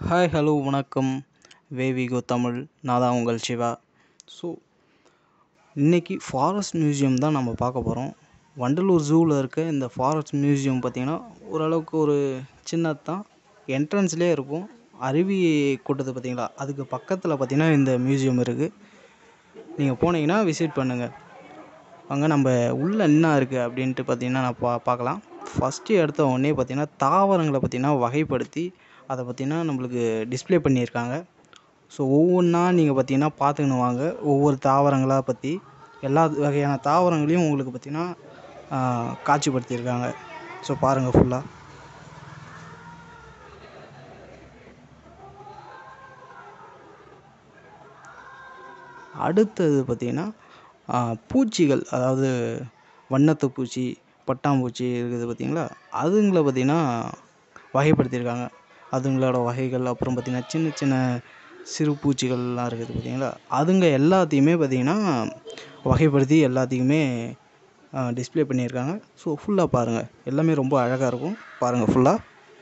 hi hello வணக்கம் வேவிகோ தமிழ் நான் தான் உங்கள் சிவா ஸோ இன்றைக்கி ஃபாரஸ்ட் மியூசியம் தான் நம்ம பார்க்க போகிறோம் வண்டலூர் ஜூவில் இருக்க இந்த ஃபாரஸ்ட் மியூசியம் பார்த்திங்கன்னா ஓரளவுக்கு ஒரு சின்னது தான் என்ட்ரன்ஸ்லேயே இருக்கும் அருவி கொட்டுது பார்த்தீங்களா அதுக்கு பக்கத்தில் பார்த்திங்கன்னா இந்த மியூசியம் இருக்குது நீங்கள் போனீங்கன்னா விசிட் பண்ணுங்கள் அங்கே நம்ம உள்ளே என்ன இருக்குது அப்படின்ட்டு பார்த்தீங்கன்னா நான் பா பார்க்கலாம் ஃபஸ்ட்டு எடுத்த உடனே பார்த்தீங்கன்னா தாவரங்களை பார்த்தீங்கன்னா வகைப்படுத்தி அதை பார்த்தீங்கன்னா நம்மளுக்கு டிஸ்ப்ளே பண்ணியிருக்காங்க ஸோ ஒவ்வொன்றா நீங்கள் பார்த்தீங்கன்னா பார்த்துக்கின்னு வாங்க ஒவ்வொரு தாவரங்களாக பற்றி எல்லா வகையான தாவரங்களையும் உங்களுக்கு பார்த்தீங்கன்னா காட்சிப்படுத்தியிருக்காங்க ஸோ பாருங்கள் ஃபுல்லாக அடுத்தது பார்த்திங்கன்னா பூச்சிகள் அதாவது வண்ணத்து பூச்சி பட்டாம்பூச்சி இருக்குது பார்த்தீங்களா அதுங்களை பார்த்திங்கன்னா வகைப்படுத்தியிருக்காங்க அதுங்களோட வகைகள் அப்புறம் பார்த்திங்கன்னா சின்ன சின்ன சிறு பூச்சிகள்லாம் இருக்குது பார்த்தீங்களா அதுங்க எல்லாத்தையுமே பார்த்திங்கன்னா வகைப்படுத்தி எல்லாத்தையுமே டிஸ்ப்ளே பண்ணியிருக்காங்க ஸோ ஃபுல்லாக பாருங்கள் எல்லாமே ரொம்ப அழகாக இருக்கும் பாருங்கள் ஃபுல்லாக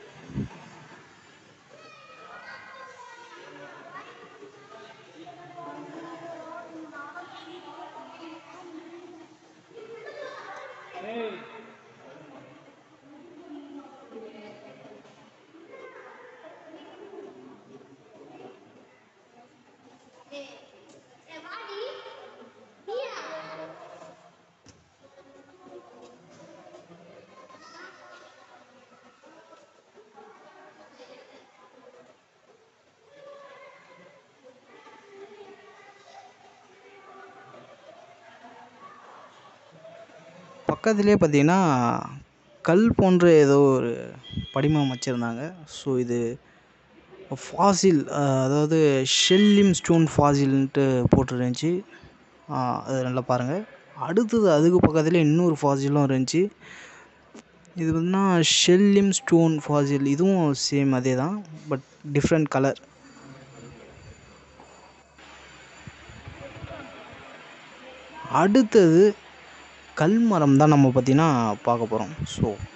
பக்கத்துலேயே பார்த்தீங்கன்னா கல் போன்ற ஏதோ ஒரு படிமம் வச்சுருந்தாங்க ஸோ இது ஃபாசில் அதாவது ஷெல்லிம் ஸ்டோன் ஃபாசில்ன்ட்டு போட்டுருந்துச்சி அது நல்லா பாருங்கள் அடுத்தது அதுக்கு பக்கத்துலேயே இன்னொரு ஃபாசிலும் இருந்துச்சு இது பார்த்தீங்கன்னா ஷெல்லிம் ஸ்டோன் ஃபாசில் இதுவும் சேம் அதே தான் பட் டிஃப்ரெண்ட் கலர் அடுத்தது கல்மரம் தான் நம்ம பார்த்திங்கன்னா பார்க்க போகிறோம் ஸோ